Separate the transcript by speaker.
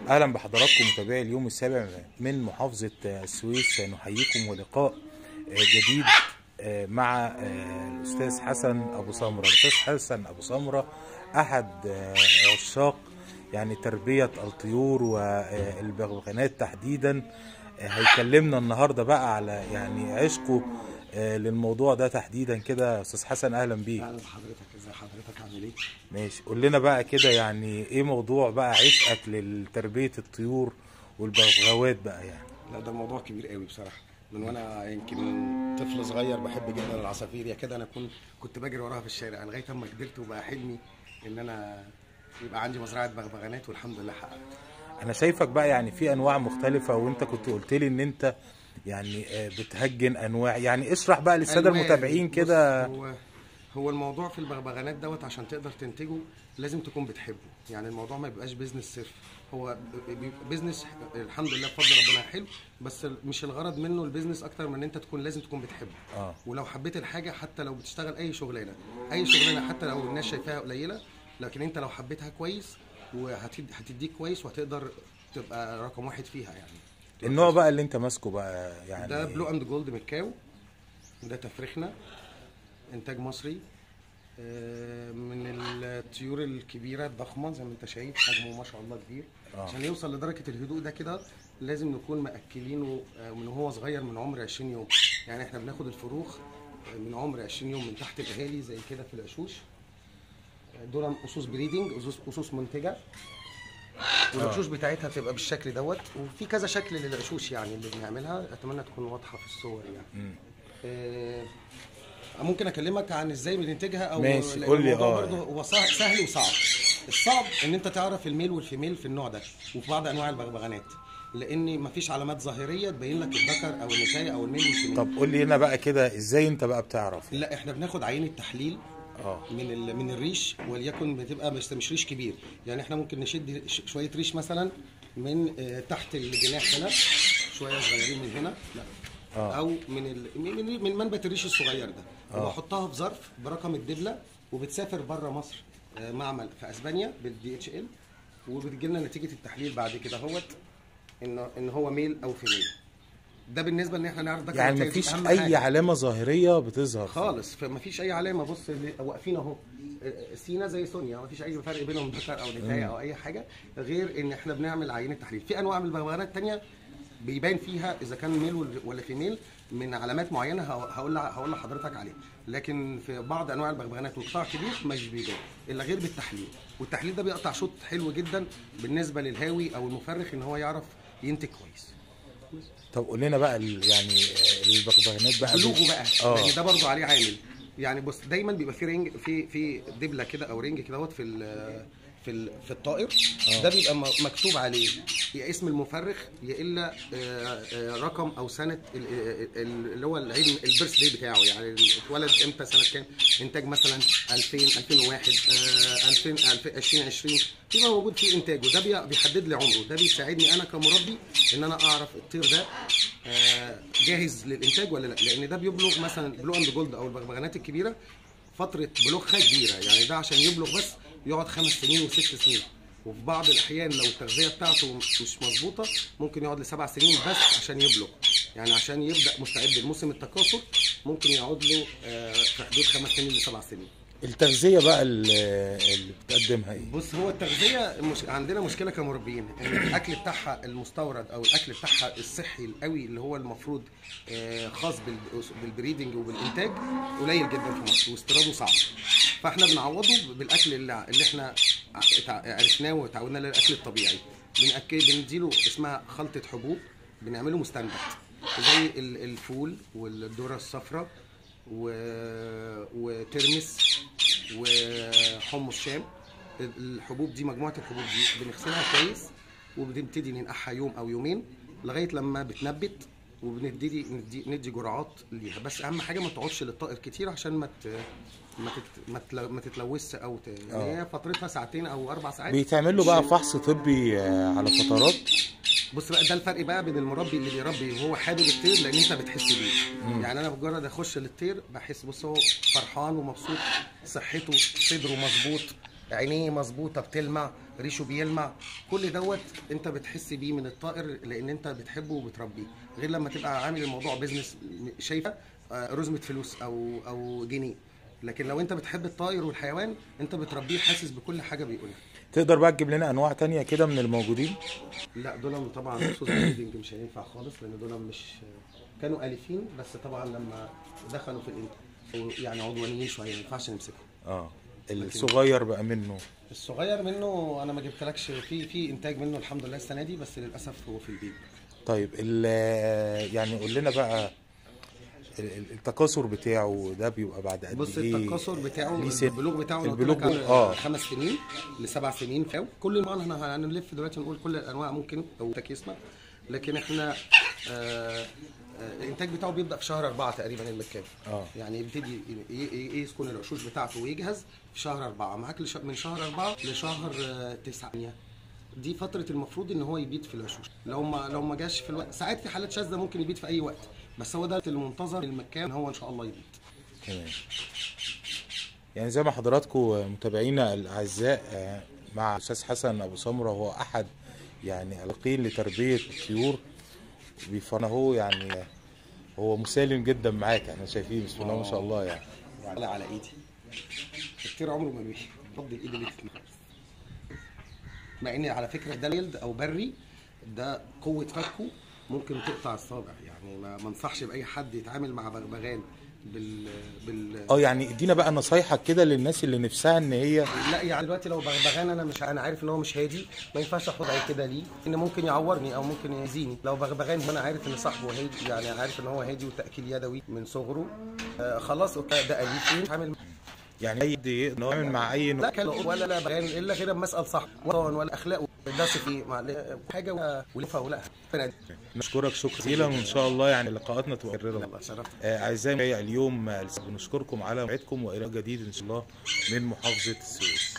Speaker 1: اهلا بحضراتكم متابعي اليوم السابع من محافظه السويس نحييكم ولقاء جديد مع الاستاذ حسن ابو سمره الاستاذ حسن ابو سمره احد عشاق يعني تربيه الطيور والبغبغانات تحديدا هيكلمنا النهارده بقى على يعني عشقه للموضوع ده تحديدا كده استاذ حسن اهلا بيك
Speaker 2: اهلا بحضرتك ازي حضرتك عامل ايه
Speaker 1: ماشي قول لنا بقى كده يعني ايه موضوع بقى عشقك لتربيه الطيور والبغبغاوات بقى يعني
Speaker 2: لا ده موضوع كبير قوي بصراحه من وانا يمكن طفل صغير بحب جدا العصافير يا كده انا كنت كنت بجري وراها في الشارع لغايه اما كبرت وبقى حلمي ان انا يبقى عندي مزرعه بغبغانات والحمد لله حققت
Speaker 1: انا شايفك بقى يعني في انواع مختلفه وانت كنت قلت لي ان انت يعني بتهجن انواع يعني اشرح بقى للساده
Speaker 2: ألوان.
Speaker 1: المتابعين
Speaker 2: بص،
Speaker 1: كده
Speaker 2: هو هو الموضوع في البغبغانات دوت عشان تقدر تنتجه لازم تكون بتحبه يعني الموضوع ما بيبقاش بيزنس صرف هو بيبقى بيزنس الحمد لله بفضل ربنا حلو بس مش الغرض منه البيزنس اكتر من ان انت تكون لازم تكون بتحبه
Speaker 1: اه
Speaker 2: ولو حبيت الحاجه حتى لو بتشتغل اي شغلانه اي شغلانه حتى لو الناس شايفاها قليله لكن انت لو حبيتها كويس وهتديك كويس وهتقدر تبقى رقم واحد فيها يعني
Speaker 1: النوع بقى اللي انت ماسكه بقى يعني
Speaker 2: ده بلو اند جولد مكاو ده تفريخنا انتاج مصري آه، من الطيور الكبيره الضخمه زي ما انت شايف حجمه ما شاء الله كبير
Speaker 1: آه.
Speaker 2: عشان يوصل لدرجه الهدوء ده كده لازم نكون مأكلينه آه، من وهو صغير من عمر 20 يوم يعني احنا بناخد الفروخ آه، من عمر 20 يوم من تحت الاهالي زي كده في العشوش آه، دول اسوس بريدنج اسوس اسوس منتجه والعشوش بتاعتها بتبقى بالشكل دوت وفي كذا شكل للعشوش يعني اللي بنعملها اتمنى تكون واضحه في الصور يعني
Speaker 1: مم.
Speaker 2: آه، ممكن اكلمك عن ازاي بننتجها او
Speaker 1: ماشي،
Speaker 2: لأن
Speaker 1: قول لي
Speaker 2: الموضوع
Speaker 1: آه.
Speaker 2: برضه هو سه- سهل وصعب الصعب ان انت تعرف الميل والفيميل في النوع ده وفي بعض انواع البغبغانات لان مفيش علامات ظاهريه تبين لك الذكر او النتايه او الميل والفيميل
Speaker 1: طب قول لي هنا بقى كده ازاي انت بقى بتعرف
Speaker 2: لا احنا بناخد عينه تحليل
Speaker 1: اه
Speaker 2: من ال- من الريش وليكن بتبقى مش مش ريش كبير يعني احنا ممكن نشد ش- شويه ريش مثلا من آه، تحت الجناح هنا شويه صغيرين من هنا لا
Speaker 1: آه.
Speaker 2: او من ال... من من- من منبت الريش الصغير ده وبحطها في ظرف برقم الدبله وبتسافر بره مصر آه، معمل في اسبانيا بالدي اتش ال وبتجي لنا نتيجه التحليل بعد كده اهوت ان ان هو ميل او فيميل ده بالنسبه ان احنا نعرف ده
Speaker 1: يعني
Speaker 2: كان
Speaker 1: مفيش
Speaker 2: أهم
Speaker 1: اي
Speaker 2: حاجة.
Speaker 1: علامه ظاهريه بتظهر
Speaker 2: خالص فمفيش اي علامه بص اللي واقفين اهو سينا زي سونيا مفيش اي فرق بينهم ذكر او نتايه او اي حاجه غير ان احنا بنعمل عينه تحليل في انواع من البغبغانات الثانيه بيبان فيها اذا كان ميل ولا- ولا فيميل من علامات معينه ه- هقول هقول لحضرتك عليها لكن في بعض انواع البغبغانات وقطاع كبير مش بيبان الا غير بالتحليل والتحليل ده بيقطع شوط حلو جدا بالنسبه للهاوي او المفرخ ان هو يعرف ينتج كويس
Speaker 1: طب قول لنا بقى ال- يعني البغبغانات بقى
Speaker 2: بلوغه بقى
Speaker 1: اه
Speaker 2: لان ده برضو عليه عامل يعني بص دايما بيبقى في رينج في في دبله كده او رينج كده في ال في ال في الطائر ده بيبقى م- مكتوب عليه يا اسم المفرخ يا الا آه، آه، رقم او سنه ال- ال- اللي هو العيد البيرث داي بتاعه يعني اتولد امتى سنه كام انتاج مثلا 2000 2001 آه، 2000 2020 بيبقى موجود فيه انتاجه ده بي- بيحدد لي عمره ده بيساعدني انا كمربي ان انا اعرف الطير ده آه، جاهز للانتاج ولا لا لان ده بيبلغ مثلا بلو اند جولد او البغبغانات الكبيره فتره بلوغها كبيره يعني ده عشان يبلغ بس يقعد خمس سنين وست سنين وفي بعض الاحيان لو التغذيه بتاعته مش مظبوطه ممكن يقعد لسبع سنين بس عشان يبلغ يعني عشان يبدا مستعد لموسم التكاثر ممكن يقعد له آه، في حدود خمس سنين لسبع سنين
Speaker 1: التغذيه بقى اللي اللي بتقدمها ايه
Speaker 2: بص هو التغذيه مش عندنا مشكله كمربيين ان الاكل بتاعها المستورد او الاكل بتاعها الصحي القوي اللي هو المفروض آه، خاص بال- بالبريدنج وبالانتاج قليل جدا في مصر واستيراده صعب فاحنا بنعوضه بالاكل اللي, اللي احنا ع- عرفناه وتعودنا عليه الاكل الطبيعي بنأكل بنديله اسمها خلطه حبوب بنعمله مستنبت زي ال- الفول والذره الصفراء و... وترمس وحمص شام الحبوب دي مجموعه الحبوب دي بنغسلها كويس وبنبتدي ننقعها يوم او يومين لغايه لما بتنبت وبنبتدي ندي, ندي جرعات ليها بس اهم حاجه ما تقعدش للطائر كتير عشان ما ت... ما, تت... ما, تل... ما تتلوثش او ت... يعني هي فترتها ساعتين او اربع ساعات
Speaker 1: بيتعمل له بقى فحص طبي آه، على فترات
Speaker 2: بص بقى ده الفرق بقى بين المربي اللي بيربي وهو حابب الطير لان انت بتحس بيه يعني انا مجرد اخش للطير بحس بص هو فرحان ومبسوط صحته صدره مظبوط عينيه مظبوطه بتلمع ريشه بيلمع كل دوت انت بتحس بيه من الطائر لان انت بتحبه وبتربيه غير لما تبقى عامل الموضوع بيزنس شايفه آه، رزمه فلوس او او جنيه لكن لو انت بتحب الطائر والحيوان انت بتربيه حاسس بكل حاجه بيقولها
Speaker 1: تقدر بقى تجيب لنا انواع تانية كده من الموجودين
Speaker 2: لا دول طبعا خصوص البريدنج مش هينفع خالص لان دول مش كانوا الفين بس طبعا لما دخلوا في الانتاج يعني عدوانيين شويه ما ينفعش نمسكهم
Speaker 1: اه الصغير بقى منه
Speaker 2: الصغير منه انا ما جبتلكش في في انتاج منه الحمد لله السنه دي بس للاسف هو في البيت
Speaker 1: طيب ال يعني قول لنا بقى ال- ال- التكاثر بتاعه ده بيبقى بعد قد
Speaker 2: بص
Speaker 1: ايه
Speaker 2: التكاثر بتاعه
Speaker 1: ليه سن؟
Speaker 2: البلوغ بتاعه أنا قلت
Speaker 1: البلوغ
Speaker 2: لك عن
Speaker 1: اه
Speaker 2: خمس سنين لسبع سنين فاهم كل ما احنا هنلف دلوقتي نقول كل الانواع ممكن او تكيسنا لكن احنا آه آه، الانتاج بتاعه بيبدا في شهر أربعة تقريبا المكان
Speaker 1: اه
Speaker 2: يعني يبتدي ي- ي- يسكن العشوش بتاعته ويجهز في شهر أربعة معاك لش- من شهر أربعة لشهر آه، تسعة دي فترة المفروض إن هو يبيت في العشوش لو ما لو ما جاش في الوقت ساعات في حالات شاذة ممكن يبيت في أي وقت بس هو ده المنتظر للمكان هو إن شاء الله يبيت
Speaker 1: تمام يعني زي ما حضراتكم متابعينا الاعزاء آه، مع الاستاذ حسن ابو سمره هو احد يعني القين لتربيه الطيور بيفرنا هو يعني آه، هو مسالم جدا معاك احنا شايفين بسم الله ما شاء الله يعني
Speaker 2: ولا على ايدي كتير عمره ما بيمشي فضل الايد اللي تتنفس مع ان على فكره ده يلد او بري ده قوه فكه ممكن تقطع الصابع يعني ما ما انصحش باي حد يتعامل مع بغبغان بال بال
Speaker 1: اه يعني ادينا بقى نصايحك كده للناس اللي نفسها ان هي
Speaker 2: لا يعني دلوقتي لو بغبغان انا مش انا عارف ان هو مش هادي ما ينفعش اخد عين كده ليه ان ممكن يعورني او ممكن يأذيني لو بغبغان انا عارف ان صاحبه هادي يعني عارف ان هو هادي وتاكيل يدوي من صغره آه خلاص أوكي، ده اليف مش عامل
Speaker 1: يعني اي نتعامل مع اي
Speaker 2: لا كان ولا لا بغان الا غير اما اسال صح وطن ولا اخلاق ده في مع حاجه و- ولفها ولا
Speaker 1: نشكرك شكرا جزيلا وان شاء الله يعني لقاءاتنا تبقى مكرره
Speaker 2: الله شرفت
Speaker 1: آه، اعزائي اليوم آه، بنشكركم على موعدكم والى جديد ان شاء الله من محافظه السويس